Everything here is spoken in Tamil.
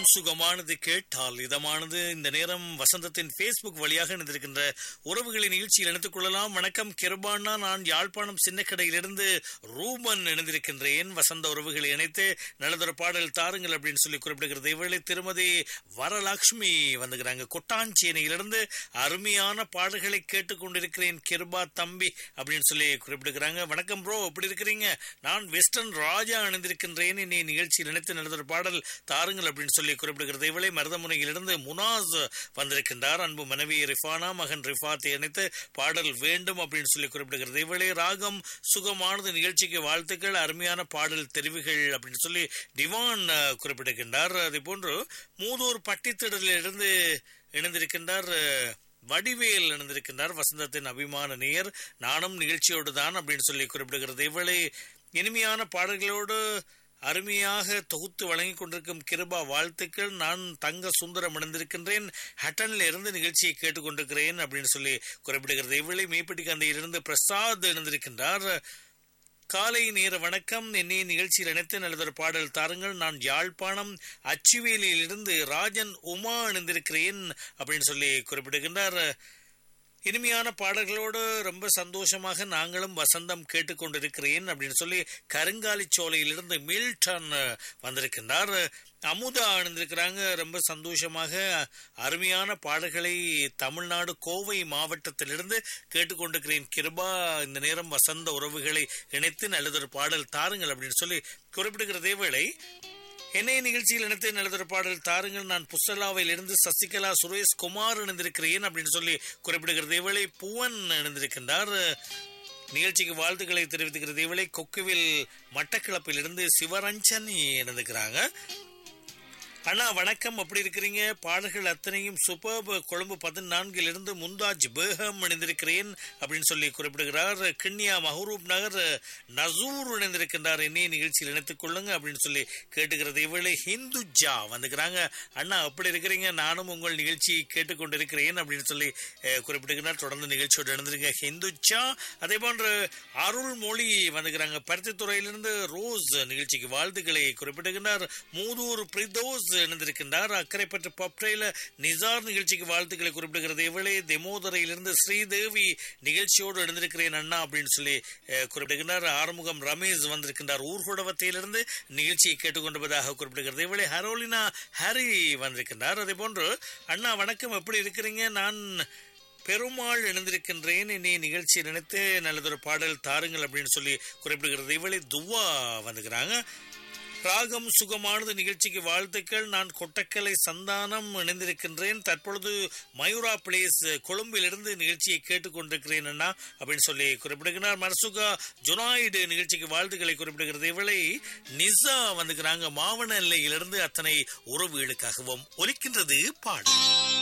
சுகமானது கேட்டால் இதமானது இந்த நேரம் வசந்தத்தின் ஃபேஸ்புக் வழியாக இணைந்திருக்கின்ற உறவுகளின் நிகழ்ச்சியில் இணைத்துக் கொள்ளலாம் வணக்கம் கிருபானா நான் யாழ்ப்பாணம் சின்னக்கடையிலிருந்து ரூபன் இணைந்திருக்கின்றேன் வசந்த உறவுகளை இணைத்து நல்லதொரு பாடல் தாருங்கள் அப்படின்னு சொல்லி குறிப்பிடுகிறது இவளை திருமதி வரலட்சுமி வந்துக்கிறாங்க கொட்டாஞ்சேனையிலிருந்து அருமையான பாடல்களை கேட்டுக்கொண்டிருக்கிறேன் கிருபா தம்பி அப்படின்னு சொல்லி குறிப்பிடுகிறாங்க வணக்கம் ப்ரோ எப்படி இருக்கிறீங்க நான் வெஸ்டர்ன் ராஜா இணைந்திருக்கின்றேன் இன்னை நிகழ்ச்சியில் இணைத்து நல்லதொரு பாடல் தாருங்கள் அப்படின்னு சொல்லி குறிப்பிடுகிறது இவளை மருதமுனையிலிருந்து முனாஸ் வந்திருக்கின்றார் அன்பு மனைவி ரிஃபானா மகன் ரிஃபாத்தை இணைத்து பாடல் வேண்டும் அப்படின்னு சொல்லி குறிப்பிடுகிறது இவளை ராகம் சுகமானது நிகழ்ச்சிக்கு வாழ்த்துக்கள் அருமையான பாடல் தெரிவுகள் அப்படின்னு சொல்லி டிவான் அஹ், குறிப்பிடுகின்றார் அதே போன்று மூதூர் பட்டித்திடலிலிருந்து இணைந்திருக்கின்றார் அஹ், வடிவேல் இணைந்திருக்கின்றார் வசந்தத்தின் அபிமான நேயர் நானும் நிகழ்ச்சியோடு தான் அப்படின்னு சொல்லி குறிப்பிடுகிறது இவளை இனிமையான பாடல்களோடு அருமையாக தொகுத்து வழங்கிக் கொண்டிருக்கும் கிருபா வாழ்த்துக்கள் நான் தங்க சுந்தரம் இணைந்திருக்கின்றேன் ஹட்டன்ல இருந்து நிகழ்ச்சியை கேட்டுக்கொண்டிருக்கிறேன் அப்படின்னு சொல்லி குறிப்பிடுகிறது இவளை மேப்பட்டி கந்தையிலிருந்து பிரசாத் இணைந்திருக்கின்றார் காலை நேர வணக்கம் என்னை நிகழ்ச்சியில் இணைத்து நல்லதொரு பாடல் தாருங்கள் நான் யாழ்ப்பாணம் அச்சுவேலியிலிருந்து ராஜன் உமா இணைந்திருக்கிறேன் அப்படின்னு சொல்லி குறிப்பிடுகின்றார் இனிமையான பாடல்களோடு ரொம்ப சந்தோஷமாக நாங்களும் வசந்தம் கேட்டுக்கொண்டிருக்கிறேன் அப்படின்னு சொல்லி கருங்காலி சோலையிலிருந்து மில்டன் வந்திருக்கின்றார் அமுதா அணிந்திருக்கிறாங்க ரொம்ப சந்தோஷமாக அருமையான பாடல்களை தமிழ்நாடு கோவை மாவட்டத்திலிருந்து கேட்டுக்கொண்டிருக்கிறேன் கிருபா இந்த நேரம் வசந்த உறவுகளை இணைத்து நல்லதொரு பாடல் தாருங்கள் அப்படின்னு சொல்லி குறிப்பிடுகிறதே வேளை என்னை நிகழ்ச்சியில் இணைத்து நல்லதொரு பாடல் தாருங்கள் நான் புஸ்தலாவில் இருந்து சசிகலா சுரேஷ் குமார் இணைந்திருக்கிறேன் அப்படின்னு சொல்லி குறிப்பிடுகிறது இவளை புவன் இணைந்திருக்கின்றார் நிகழ்ச்சிக்கு வாழ்த்துக்களை தெரிவித்துக்கிறது இவளை கொக்குவில் மட்டக்களப்பில் இருந்து சிவரஞ்சன் இணைந்திருக்கிறாங்க அண்ணா வணக்கம் எப்படி இருக்கிறீங்க பாடல்கள் அத்தனையும் சூப்பர் கொழும்பு பதினான்கில் இருந்து முந்தாஜ் பேகம் இணைந்திருக்கிறேன் அப்படின்னு சொல்லி குறிப்பிடுகிறார் கிண்ணியா மஹரூப் நகர் நசூர் இணைந்திருக்கின்றார் என்னைய நிகழ்ச்சியில் இணைத்துக் கொள்ளுங்க அப்படின்னு சொல்லி கேட்டுக்கிறது இவளை ஹிந்துஜா வந்துக்கிறாங்க அண்ணா அப்படி இருக்கிறீங்க நானும் உங்கள் நிகழ்ச்சி கேட்டுக்கொண்டிருக்கிறேன் அப்படின்னு சொல்லி அஹ், குறிப்பிடுகிறார் தொடர்ந்து நிகழ்ச்சியோடு இணைந்திருங்க ஹிந்துஜா அதே போன்று அருள் மொழி வந்துக்கிறாங்க பருத்தித்துறையிலிருந்து ரோஸ் நிகழ்ச்சிக்கு வாழ்த்துக்களை குறிப்பிடுகின்றார் மூதூர் பிரிதோஸ் இணைந்திருக்கின்றார் அக்கரைப்பற்று பப்டைல நிசார் நிகழ்ச்சிக்கு வாழ்த்துக்களை குறிப்பிடுகிறது இவளே தெமோதரையிலிருந்து ஸ்ரீதேவி நிகழ்ச்சியோடு இணைந்திருக்கிறேன் அண்ணா அப்படின்னு சொல்லி அஹ், குறிப்பிடுகின்றார் ஆறுமுகம் ரமேஷ் வந்திருக்கின்றார் ஊர்கூடவத்தையிலிருந்து நிகழ்ச்சியை கேட்டுக்கொண்டிருப்பதாக குறிப்பிடுகிறது இவளே ஹரோலினா ஹரி வந்திருக்கின்றார் அதே போன்று அண்ணா வணக்கம் எப்படி இருக்கிறீங்க நான் பெருமாள் இணைந்திருக்கின்றேன் இன்னை நிகழ்ச்சி நினைத்து நல்லதொரு பாடல் தாருங்கள் அப்படின்னு சொல்லி குறிப்பிடுகிறது இவளை துவா வந்துக்கிறாங்க ராகம் சுகமானது நிகழ்ச்சிக்கு வாழ்த்துக்கள் நான் கொட்டக்கலை சந்தானம் இணைந்திருக்கின்றேன் தற்பொழுது மயூரா பிளேஸ் கொழும்பிலிருந்து நிகழ்ச்சியை கேட்டுக்கொண்டிருக்கிறேன் அண்ணா அப்படின்னு சொல்லி குறிப்பிடுகிறார் மர்சுகா ஜுனாய்டு நிகழ்ச்சிக்கு வாழ்த்துக்களை குறிப்பிடுகிறது இவளை நிசா வந்துக்கிறாங்க மாவன எல்லையிலிருந்து அத்தனை உறவுகளுக்காகவும் ஒலிக்கின்றது பாடல்